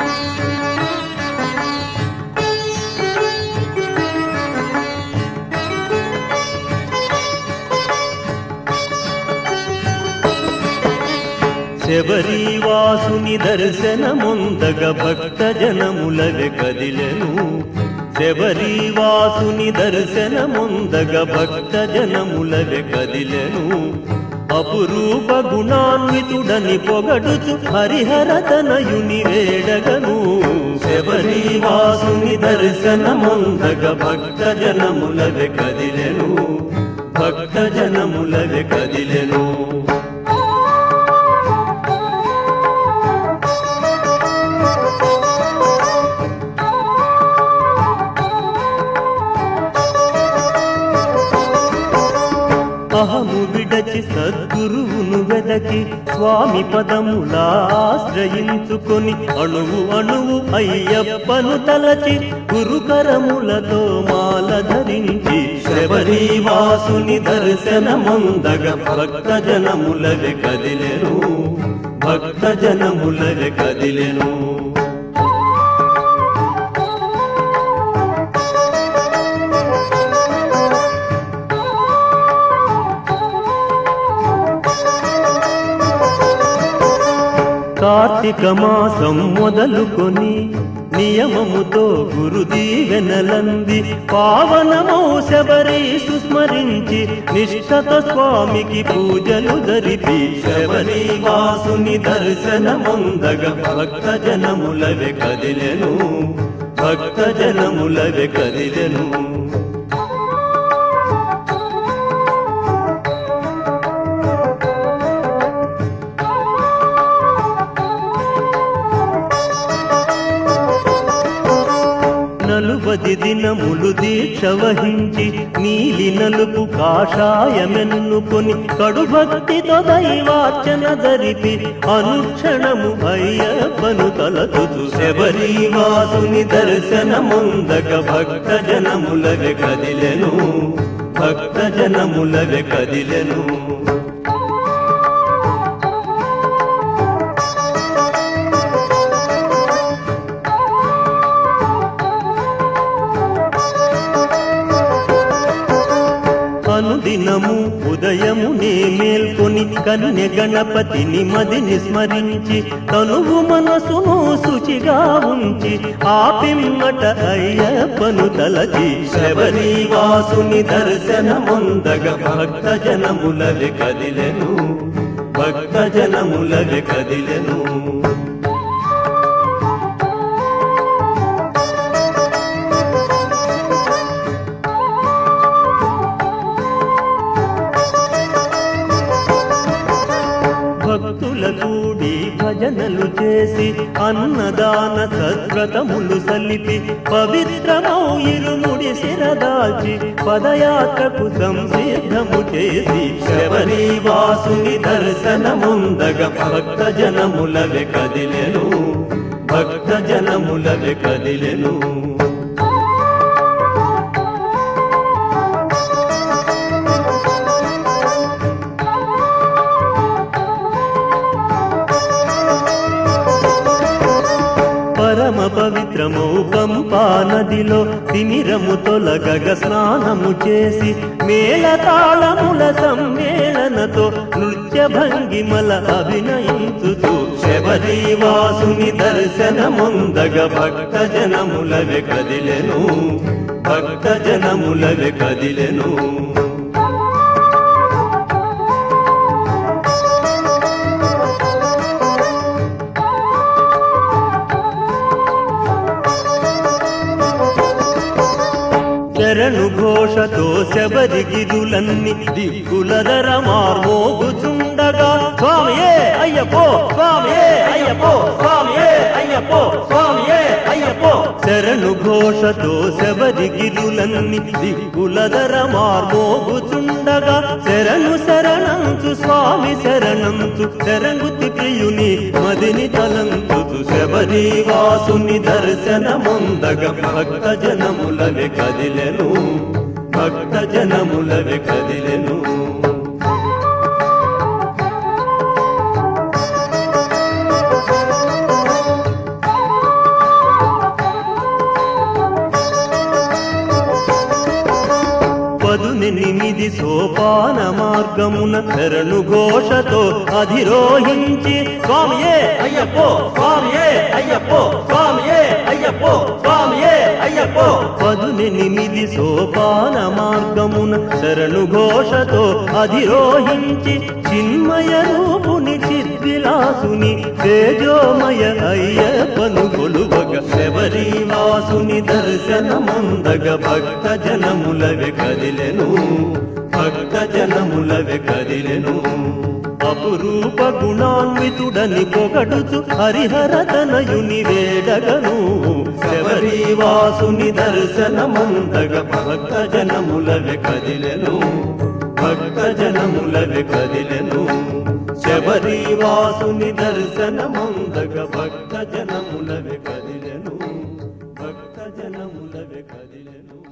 శబరీవాసుని దర్శనముందగ భక్త జనములవె కదిలెను శబరీవాసుని దర్శనముందగ భక్త జనములవె కదిలెను అపురూప గుణాన్వితుడని పొగడుచు హరిహర తనయుని వేడగను శబరీవాసుని దర్శనముందగ భక్త జనములవె కదిలెను భక్త జనములవె కదిలెను అహము విడచి సద్గురువును వెదకి స్వామి పదములా ఆశ్రయించుకొని అణువు అణువు అయ్యప్పను తలచి గురుకరములతో మాల ధరించి శబరీవాసుని దర్శనముందగ భక్త జనములవె కదిలెను భక్త జనములవె కదిలెను కార్తీక మాసం మొదలుకొని నియమముతో గురు దీవెనలంది పావనమౌ శబరి సుస్మరించి నిష్ఠత స్వామికి పూజలు జరిపి శబరి వాసుని దర్శనముందగ భక్త జనములవె కదిలెను భక్త జనములవె కదిలెను నలుబది దినములు దీక్ష వహించి నీలి నలుపు కాషాయమెన్నుకొని కడు భక్తితో దైవార్చన జరిపి అనుక్షణము అయ్యప్పను తలచుచు శబరీవాసుని దర్శనముందగ భక్త జనములవె కదిలెను భక్త జనములవె కదిలెను అనుదినము ఉదయమునే మేల్కొని కన్య గణపతిని మదిని స్మరించి తనువు మనసును శుచిగా ఉంచి ఆ పిమ్మట అయ్యప్పను తలచి శబరీవాసుని దర్శనముందగ భక్త జనములవె కదిలెను భక్త జనములవె కదిలెను భక్తుల కూడి భజనలు చేసి అన్నదాన సద్వ్రతములు సల్లిపి పవిత్రమౌ ఇరుముడి శిరదాల్చి పదయాత్రకు సంసిద్ధము చేసి శబరి వాసుని దర్శనముందగ భక్త జనములవె కదిలెను భక్త జనములవె కదిలెను పరమ పవిత్రమౌ పంపా నదిలో తిమిరము తొలగగ స్నానము చేసి మేళతాళముల సమ్మేళనతో నృత్య భంగిమల అభినయించుతూ శబరీవాసుని దర్శనముందగ భక్త జనములవె కదిలెను భక్త జనములవె కదిలెను శరణు ఘోషతో శబరి గిరులన్ని దిక్కులదర మార్మోగుచుండగా స్వామియే అయ్యప్పో స్వామియే అయ్యప్పో స్వామియే అయ్యప్పో స్వామియే అయ్యప్పో శరణు ఘోషతో శబరి గిరులన్ని దిక్కులదర మార్మోగుచుండగా శరణు శరణంచు స్వామి శరణంచు శరంగుతి ప్రియుని మదిని తలంచుచు శబరి వాసుని దర్శనముందగ భక్త జనములవె కదిలెను భక్త జనములవె కదిలెను పదునెనిమిది సోపాన మార్గమున శరణు ఘోషతో అధిరోహించి స్వామియే అయ్యప్పో స్వామియే అయ్యప్పో స్వామియే అయ్యప్పో స్వామియే అయ్యప్పో పదునెనిమిది సోపాన మార్గమున శరణు ఘోషతో అధిరోహించి చిన్మయ రూపుని చిద్విలాసుని తేజోమయ అయ్యప్పను కొలువగ శబరివాసుని దర్శనముందగ భక్త జనములవె కదిలెను భక్త జనములవె కదిలెను అపురూప గుణాన్వితుడని పొగడుచు హరిహర తనయుని వేడగను శబరివాసుని దర్శనమందగ భక్త జనములవె కదిలెను భక్త జనములవె కదిలెను శబరివాసుని దర్శనమందగ భక్త జనములవె కదిలెను భక్త జనములవె కదిలెను